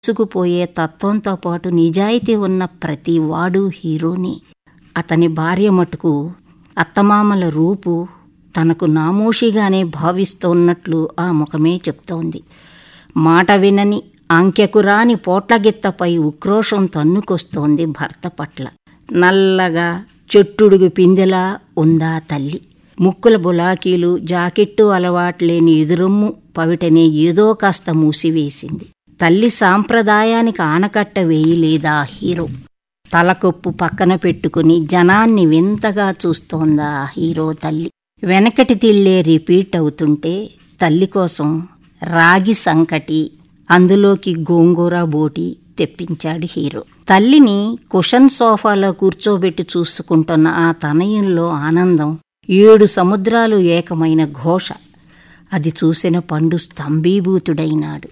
తీసుకుపోయే తత్వంతో పాటు నిజాయితీ ఉన్న ప్రతి వాడు హీరోని అతని భార్య మటుకు అత్తమామల రూపు తనకు నామోషిగానే భావిస్తున్నట్లు ఆ ముఖమే చెప్తోంది మాట వినని అంకెకు రాని పోట్లగిత్తపై ఉక్రోషం తన్నుకొస్తోంది భర్త పట్ల నల్లగా చెట్టుడుగు పిందెలా ఉందా తల్లి ముక్కుల బులాకీలు జాకెట్టు అలవాట్లేని ఎదురొమ్ము పవిటనే ఏదో కాస్త మూసివేసింది తల్లి సాంప్రదాయానికి ఆనకట్ట వేయలేదా హీరో తలకొప్పు పక్కన పెట్టుకుని జనాన్ని వింతగా చూస్తోందా హీరో తల్లి వెనకటి తిళ్ళే రిపీట్ అవుతుంటే తల్లి కోసం రాగి సంకటి అందులోకి గోంగూర బోటి తెప్పించాడు హీరో తల్లిని కుషన్ సోఫాలో కూర్చోబెట్టి చూసుకుంటున్న ఆ తనయంలో ఆనందం ఏడు సముద్రాలు ఏకమైన ఘోష అది చూసిన పండు స్తంభీభూతుడైనాడు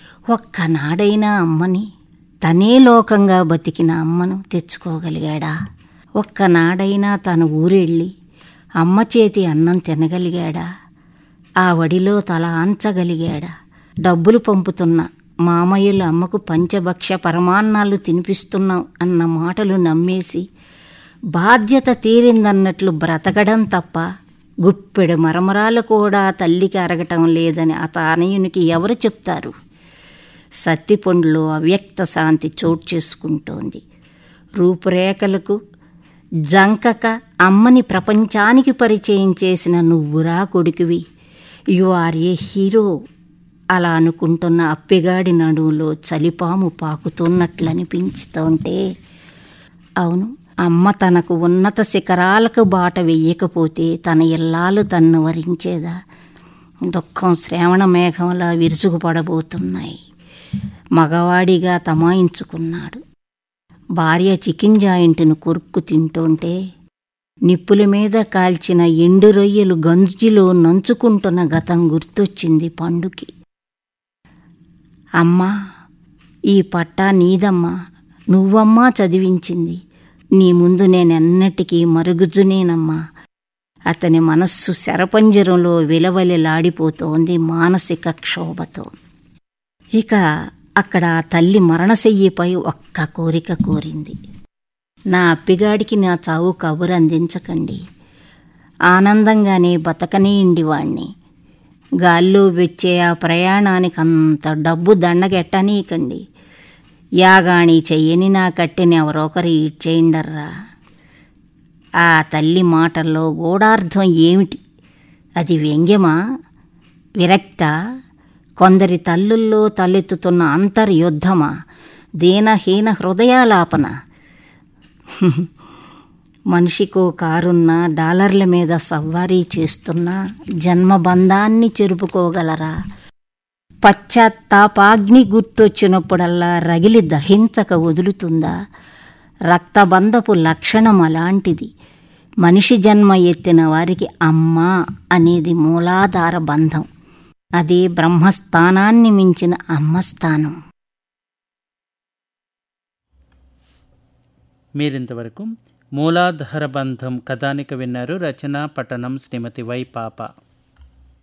ఒక్కనాడైనా అమ్మని తనే లోకంగా బతికిన అమ్మను తెచ్చుకోగలిగాడా ఒక్కనాడైనా తన ఊరెళ్ళి అమ్మ చేతి అన్నం తినగలిగాడా ఆ వడిలో తల ఆంచగలిగాడా డబ్బులు పంపుతున్న మామయ్యలు అమ్మకు పంచభక్ష పరమాన్నాలు తినిపిస్తున్నాం అన్న మాటలు నమ్మేసి బాధ్యత తీరిందన్నట్లు బ్రతకడం తప్ప గుప్పెడు మరమరాలు కూడా తల్లికి అరగటం లేదని ఆ తానయునికి ఎవరు చెప్తారు సత్తిపండులో అవ్యక్త శాంతి చోటు చేసుకుంటోంది రూపురేఖలకు జంకక అమ్మని ప్రపంచానికి పరిచయం చేసిన నువ్వురా కొడుకువి యు ఆర్ ఏ హీరో అలా అనుకుంటున్న అప్పిగాడి నడువులో చలిపాము పాకుతున్నట్లనిపించుతుంటే అవును అమ్మ తనకు ఉన్నత శిఖరాలకు బాట వెయ్యకపోతే తన ఇల్లాలు తన్ను వరించేదా దుఃఖం శ్రావణ మేఘంలా విరుచుకుపడబోతున్నాయి మగవాడిగా తమాయించుకున్నాడు భార్య చికెన్ జాయింట్ను కొరుక్కు తింటుంటే నిప్పుల మీద కాల్చిన ఎండు రొయ్యలు గంజిలో నంచుకుంటున్న గతం గుర్తొచ్చింది పండుకి అమ్మా ఈ పట్టా నీదమ్మా నువ్వమ్మా చదివించింది నీ ముందు నేనెన్నటికీ మరుగుజునేనమ్మా అతని మనస్సు శరపంజరంలో విలవలిలాడిపోతోంది మానసిక క్షోభతో ఇక అక్కడ తల్లి మరణశయ్యిపై ఒక్క కోరిక కోరింది నా అప్పిగాడికి నా చావు కబురు అందించకండి ఆనందంగానే బతకనేయండి వాణ్ణి గాల్లో వచ్చే ఆ ప్రయాణానికి అంత డబ్బు దండగెట్టనీయకండి యాగాణి చెయ్యని నా కట్టెని ఎవరొకరు ఇచ్చేయండర్రా ఆ తల్లి మాటల్లో గూఢార్థం ఏమిటి అది వ్యంగ్యమా విరక్త కొందరి తల్లుల్లో తలెత్తుతున్న అంతర్యుద్ధమా దీనహీన హృదయాలాపన మనిషికో కారున్నా డాలర్ల మీద సవ్వారీ చేస్తున్నా జన్మబంధాన్ని చెరుపుకోగలరా పశ్చాత్తాపాగ్ని గుర్తొచ్చినప్పుడల్లా రగిలి దహించక వదులుతుందా రక్తబంధపు లక్షణం అలాంటిది మనిషి జన్మ ఎత్తిన వారికి అమ్మ అనేది మూలాధార బంధం అదే బ్రహ్మస్థానాన్ని మించిన అమ్మస్థానం మీరింతవరకు మూలాధార బంధం కథానిక విన్నారు రచన పఠనం శ్రీమతి వై పాప